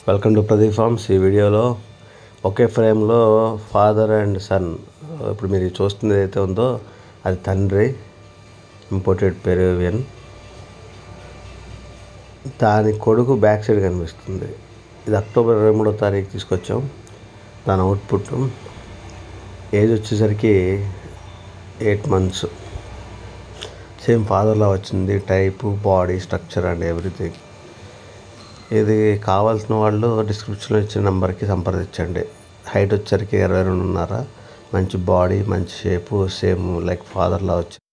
welcome to Pradeep forms ఈ వీడియోలో ఒకే ఫ్రేమ్లో ఫాదర్ అండ్ సన్ ఇప్పుడు మీరు చూస్తుంది ఏదైతే ఉందో అది తండ్రి ఇంపోర్టెడ్ పెరువియన్ దాని కొడుకు బ్యాక్ సైడ్ కనిపిస్తుంది ఇది అక్టోబర్ ఇరవై మూడో తారీఖు తీసుకొచ్చాం దాని అవుట్పుట్ ఏజ్ వచ్చేసరికి ఎయిట్ మంత్స్ సేమ్ ఫాదర్లా వచ్చింది type body structure and everything ఇది కావాల్సిన వాళ్ళు డిస్క్రిప్షన్లో ఇచ్చిన నెంబర్కి సంప్రదించండి హైట్ వచ్చరికి ఇరవై రెండున్నర మంచి బాడీ మంచి షేపు సేమ్ లైక్ ఫాదర్లా వచ్చి